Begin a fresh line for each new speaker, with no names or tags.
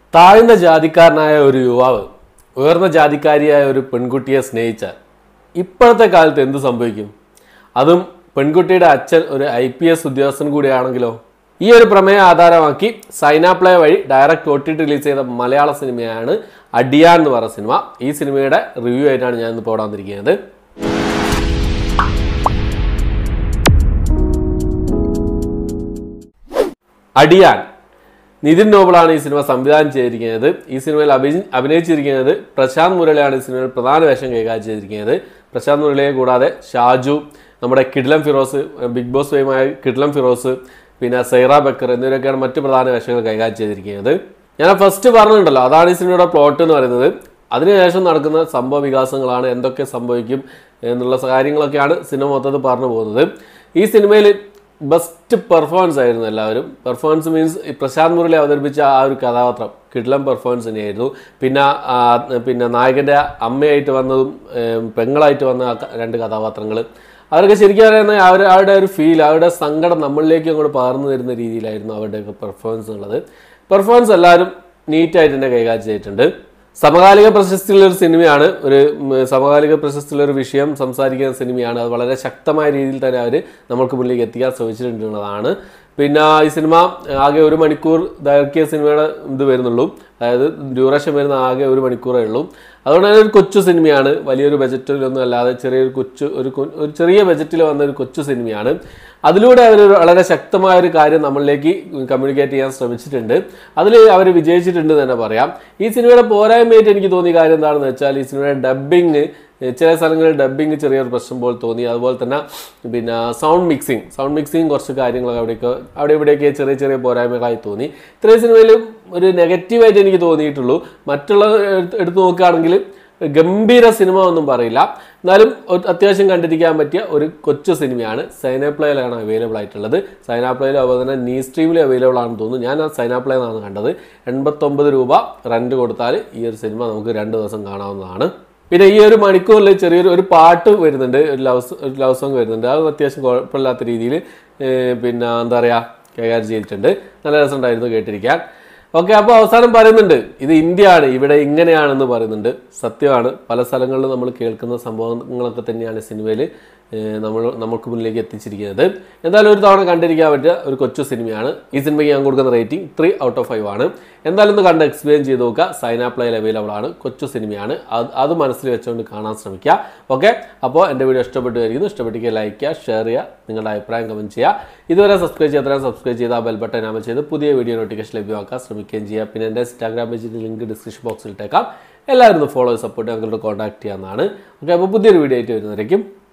താഴ്ന്ന ജാതിക്കാരനായ ഒരു യുവാവ് ഉയർന്ന ജാതിക്കാരിയായ ഒരു പെൺകുട്ടിയെ സ്നേഹിച്ചാൽ ഇപ്പോഴത്തെ കാലത്ത് എന്ത് സംഭവിക്കും അതും പെൺകുട്ടിയുടെ അച്ഛൻ ഒരു ഐ പി എസ് ഉദ്യോഗസ്ഥൻ കൂടിയാണെങ്കിലോ ഈ ഒരു പ്രമേയം ആധാരമാക്കി സൈനാപ്ലേ വഴി ഡയറക്റ്റ് ഒ ടി റിലീസ് ചെയ്ത മലയാള സിനിമയാണ് അടിയാൻ എന്ന് പറയുന്ന സിനിമ ഈ സിനിമയുടെ റിവ്യൂ ആയിട്ടാണ് ഞാൻ ഇന്ന് പോടാൻ വന്നിരിക്കുന്നത് അടിയാൻ നിതിൻ നോബിളാണ് ഈ സിനിമ സംവിധാനം ചെയ്തിരിക്കുന്നത് ഈ സിനിമയിൽ അഭിനയി അഭിനയിച്ചിരിക്കുന്നത് പ്രശാന്ത് മുരളിയാണ് ഈ സിനിമയിൽ പ്രധാന വേഷം കൈകാര്യം ചെയ്തിരിക്കുന്നത് പ്രശാന്ത് മുരളിയെ കൂടാതെ ഷാജു നമ്മുടെ കിഡ്ലം ഫിറോസ് ബിഗ് ബോസ് ഫെയിമായ കിഡ്ലം ഫിറോസ് പിന്നെ സൈറ ബക്കർ എന്നിവരൊക്കെയാണ് മറ്റ് പ്രധാന വേഷങ്ങൾ കൈകാര്യം ചെയ്തിരിക്കുന്നത് ഞാൻ ഫസ്റ്റ് പറഞ്ഞിട്ടുണ്ടല്ലോ അതാണ് ഈ സിനിമയുടെ പ്ലോട്ട് എന്ന് പറയുന്നത് അതിനുശേഷം നടക്കുന്ന സംഭവ വികാസങ്ങളാണ് എന്തൊക്കെ സംഭവിക്കും എന്നുള്ള കാര്യങ്ങളൊക്കെയാണ് സിനിമ മൊത്തത്തിൽ പറഞ്ഞു പോകുന്നത് ഈ സിനിമയിൽ ബെസ്റ്റ് പെർഫോമൻസ് ആയിരുന്നു എല്ലാവരും പെർഫോമൻസ് മീൻസ് ഈ പ്രശാന്ത് മുരളി അവതരിപ്പിച്ച ആ ഒരു കഥാപാത്രം കിഡ്ലം പെർഫോമൻസ് തന്നെയായിരുന്നു പിന്നെ ആ, പിന്നെ നായകൻ്റെ അമ്മയായിട്ട് വന്നതും ഏം, പെങ്ങളായിട്ട് വന്ന ആ ക- രണ്ട് കഥാപാത്രങ്ങൾ അവരൊക്കെ ശരിക്കും പറയുന്നത് അവർ അവരുടെ ഒരു ഫീൽ അവരുടെ സങ്കടം നമ്മളിലേക്ക് അങ്ങോട്ട് പകർന്നു തരുന്ന രീതിയിലായിരുന്നു അവരുടെയൊക്കെ പെർഫോമൻസ് ഉള്ളത് പെർഫോമൻസ് എല്ലാവരും നീറ്റായിട്ട് തന്നെ കൈകാര്യം ചെയ്തിട്ടുണ്ട് സമകാലിക പ്രശസ്തിയുള്ള ഒരു സിനിമയാണ് ഒരു ഉം, സമകാലിക പ്രശസ്തിയുള്ള ഒരു വിഷയം സംസാരിക്കുന്ന സിനിമയാണ് അത് വളരെ ശക്തമായ രീതിയിൽ തന്നെ അവർ നമ്മൾക്ക് മുന്നിലേക്ക് എത്തിക്കാൻ ശ്രമിച്ചിട്ടുള്ളതാണ് പിന്നെ ഈ സിനിമ ആകെ ഒരു മണിക്കൂർ ദൈർഘ്യ സിനിമയുടെ ഇത് വരുന്നുള്ളൂ അതായത് ഡ്യൂറേഷൻ വരുന്ന ആകെ ഒരു മണിക്കൂറേ ഉള്ളൂ അതുകൊണ്ട് തന്നെ ഒരു കൊച്ചു സിനിമയാണ് വലിയൊരു ബജറ്റിലൊന്നും അല്ലാതെ ചെറിയൊരു കൊച്ചു ഒരു കു- ഒരു ചെറിയ ബജറ്റിൽ വന്ന ഒരു കൊച്ചു സിനിമയാണ് അതിലൂടെ അവർ വളരെ ശക്തമായ ഒരു കാര്യം നമ്മളിലേക്ക് കമ്മ്യൂണിക്കേറ്റ് ചെയ്യാൻ ശ്രമിച്ചിട്ടുണ്ട് അതിൽ അവർ വിജയിച്ചിട്ടുണ്ട് എന്ന് തന്നെ പറയാം ഈ സിനിമയുടെ പോരായ്മയായിട്ട് എനിക്ക് തോന്നിയ കാര്യം എന്താണെന്ന് വെച്ചാൽ ഈ സിനിമയുടെ ഡബ്ബിങ് ചില സ്ഥലങ്ങളിൽ ഡബ്ബിങ് ചെറിയൊരു പ്രശ്നം പോലെ തോന്നി അതുപോലെ തന്നെ പിന്നെ സൗണ്ട് മിക്സിങ് സൗണ്ട് മിക്സിങ് കുറച്ച് കാര്യങ്ങളൊക്കെ അവിടെയൊക്കെ അവിടെ ഇവിടെയൊക്കെ ചെറിയ ചെറിയ പോരായ്മകളായി തോന്നി ഇത്രയും സിനിമയിൽ ഒരു നെഗറ്റീവായിട്ട് എനിക്ക് തോന്നിയിട്ടുള്ളൂ മറ്റുള്ള എടുത്ത് എടുത്ത് നോക്കുകയാണെങ്കിൽ ഗംഭീര സിനിമ ഒന്നും പറയില്ല എന്നാലും ഒരു അത്യാവശ്യം കണ്ടിരിക്കാൻ പറ്റിയ ഒരു കൊച്ചു സിനിമയാണ് സൈനാപ്ലേയിലാണ് അവൈലബിൾ ആയിട്ടുള്ളത് സൈനാപ്ലേയിൽ അതുപോലെ തന്നെ നീ സ്ട്രീമിൽ അവൈലബിൾ ആണെന്ന് തോന്നുന്നു ഞാൻ ആ സൈനാപ്ലേ എന്നാണ് കണ്ടത് എൺപത്തൊമ്പത് രൂപ റെൻറ്റ് കൊടുത്താൽ ഈ ഒരു സിനിമ നമുക്ക് രണ്ട് ദിവസം കാണാവുന്നതാണ് പിന്നെ ഈ ഒരു മണിക്കൂറിൽ ചെറിയൊരു ഒരു പാട്ട് വരുന്നുണ്ട് ഒരു ലവ് സ- ഒരു ലവ് സോങ് വരുന്നുണ്ട് അത് അത്യാവശ്യം കുഴപ്പമില്ലാത്ത രീതിയിൽ പിന്നെ എന്താ പറയുക കൈകാര്യം ചെയ്തിട്ടുണ്ട് നല്ല രസമുണ്ടായിരുന്നു കേട്ടിരിക്കാൻ ഓക്കെ അപ്പോൾ അവസാനം പറയുന്നുണ്ട് ഇത് ഇന്ത്യയാണ് ഇവിടെ ഇങ്ങനെയാണെന്ന് പറയുന്നുണ്ട് സത്യമാണ് പല സ്ഥലങ്ങളിലും നമ്മൾ കേൾക്കുന്ന സംഭവങ്ങളൊക്കെ തന്നെയാണ് സിനിമയിൽ നമ്മൾ നമുക്ക് മുന്നിലേക്ക് എത്തിച്ചിരിക്കുന്നത് എന്തായാലും ഒരു തവണ കണ്ടിരിക്കാൻ പറ്റിയ ഒരു കൊച്ചു സിനിമയാണ് ഈ സിനിമയ്ക്ക് ഞാൻ കൊടുക്കുന്ന rating three out of five ആണ് എന്തായാലും ഒന്ന് കണ്ട് എക്സ്പ്ലെയിൻ ചെയ്ത് നോക്കുക സൈനാപ്ലയിൽ അവൈലബിൾ ആണ് കൊച്ചു സിനിമയാണ് അത് അത് മനസ്സിൽ വെച്ചുകൊണ്ട് കാണാൻ ശ്രമിക്കുക ഓക്കെ അപ്പോൾ എൻ്റെ വീഡിയോ ഇഷ്ടപ്പെട്ടു വരികയും ഇഷ്ടപ്പെട്ടെങ്കിൽ ലൈക്ക് ചെയ്യുക ഷെയർ ചെയ്യുക നിങ്ങളുടെ അഭിപ്രായം കമൻറ്റ് ചെയ്യുക ഇതുവരെ സബ്സ്ക്രൈബ് ചെയ്യാത്ത സബ്സ്ക്രൈബ് ചെയ്ത് ആ ബെൽ ബട്ടൺ അമൽ ചെയ്ത് പുതിയ വീഡിയോ നോട്ടിഫിക്കേഷൻ ലഭ്യമാക്കാൻ ശ്രമിക്കുകയും ചെയ്യുക പിന്നെ എൻ്റെ ഇൻസ്റ്റാഗ്രാം പേജിൻ്റെ ലിങ്ക് ഡിസ്ക്രിപ്ഷൻ ബോക്സിൽ ഇട്ടേക്കാം എല്ലാവരും ഒന്ന് ഫോളോ സപ്പോർട്ട് ഞങ്ങളോട് കോൺടാക്ട് ചെയ്യാവുന്നതാണ് ഓക്കെ അപ്പോൾ പുതിയൊരു വീഡിയോ ആയിട്ട് വരുന്നതായിരിക്കും